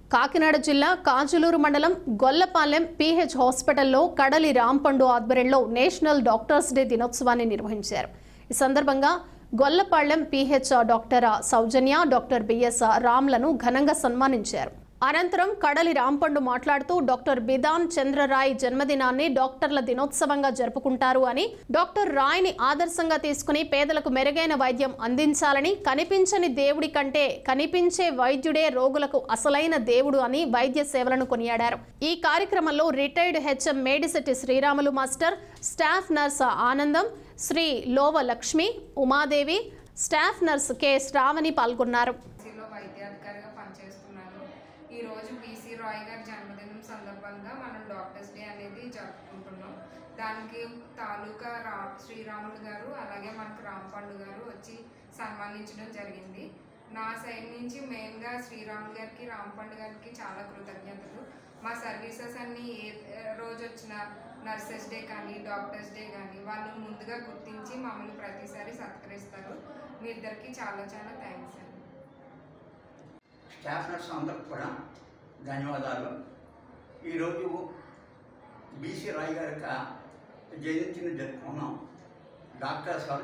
కాకినాడ జిల్లా కాజులూరు మండలం గొల్లపాలెం పీహెచ్ హాస్పిటల్లో కడలి రాంపండు ఆధ్వర్యంలో నేషనల్ డాక్టర్స్ డే దినోత్సవాన్ని నిర్వహించారు ఈ సందర్భంగా Gollapalem PH doctor Soujanya doctor BS రామ్లను ఘనంగా సన్మానించారు అనంతరం కడలి రాంపండు మాట్లాడుతూ డాక్టర్ బిధాన్ చంద్రరాయ్ జన్మదినాన్ని డాక్టర్ల దినోత్సవంగా జరుపుకుంటారు అని డాక్టర్ రాయ్ని ఆదర్శంగా తీసుకుని పేదలకు మెరుగైన వైద్యం అందించాలని కనిపించని దేవుడి కంటే కనిపించే వైద్యుడే రోగులకు అసలైన దేవుడు అని వైద్య సేవలను కొనియాడారు ఈ కార్యక్రమంలో retired HM Medisetti Sriramulu master staff nurse Anandam Sri Lova Lakshmi Umadevi staff nurse K Sravani పాల్గొన్నారు బీసీలో వైద్యాధికారిగా పనిచేస్తున్నాను ఈరోజు బీసీ రాయ్ గారి జన్మదినం సందర్భంగా మనం డాక్టర్స్ డే అనేది జరుపుకుంటున్నాం దానికి తాలూకా రా శ్రీరాములు గారు అలాగే మనకు రాంపండు గారు వచ్చి సన్మానించడం జరిగింది నా సైడ్ నుంచి మెయిన్గా శ్రీరాములు గారికి రాంపండు గారికి చాలా కృతజ్ఞతలు మా సర్వీసెస్ అన్నీ ఏ రోజు వచ్చిన నర్సెస్ డే కానీ డాక్టర్స్ డే కానీ వాళ్ళు ముందుగా గుర్తించి మమ్మల్ని ప్రతిసారి సత్కరిస్తారు మీ ఇద్దరికి చాలా చాలా థ్యాంక్స్ అండి స్టాఫ్ నర్స్ అందరికి కూడా ధన్యవాదాలు ఈరోజు బీసీ రాయ్ గారి యొక్క జయంతిని జరుపుకున్నాం డాక్టర్ సర్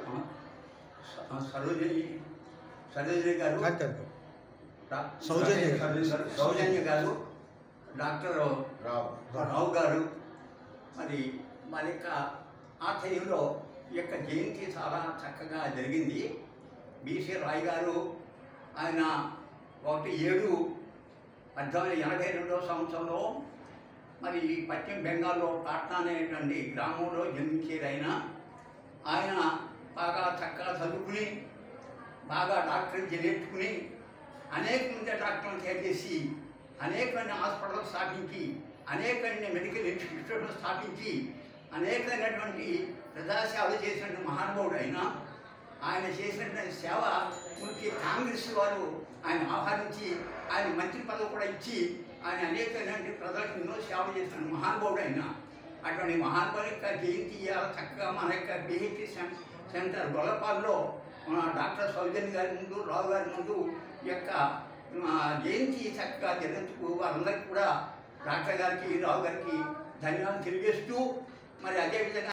స- సరోజిని సరోజిని గారు డా- సౌజన్య గారు. సరోజిని గారు, సౌజన్య గారు డాక్టర్ రావు రావు గారు మరి మరి యొక్క ఆ టైంలో ఈ యొక్క జయంతి చాలా చక్కగా జరిగింది బీసీ రాయ్ గారు ఆయన ఒకటి ఏడు పద్దెనిమిది ఎనభై రెండవ సంవత్సరంలో మరి ఈ పశ్చిమ బెంగాల్లో పాట్నా అనేటువంటి గ్రామంలో జన్మించారు ఆయన ఆయన బాగా చక్కగా చదువుకుని బాగా డాక్టర్ నేర్చుకుని అనేక మంది డాక్టర్లను తయారు చేసి అనేకమైన హాస్పిటల్ స్థాపించి అనేకమైన మెడికల్ ఇన్స్టిట్యూట్లు స్థాపించి అనేకమైనటువంటి ప్రజాసేవలు చేసినటువంటి మహానుభావుడు ఆయన ఆయన చేసినటువంటి సేవ ముఖ్య కాంగ్రెస్ వారు ఆయన ఆహ్వానించి ఆయన మంత్రి పదవి కూడా ఇచ్చి ఆయన అనేకమైనటువంటి ప్రజలకు ఎన్నో సేవ చేసిన మహానుభావుడు ఆయన అటువంటి మహానుభావుల యొక్క జయంతి ఇవాళ చక్కగా మన యొక్క బిహెచ్సి సెంటర్ గొల్లపాల్లో మన డాక్టర్ సౌజన్య గారి ముందు రావు గారి ముందు ఈ యొక్క ఆ, జయంతి చక్కగా జరిగేందుకు వారందరికీ కూడా డాక్టర్ గారికి రావు గారికి ధన్యవాదాలు తెలియజేస్తూ మరి అదేవిధంగా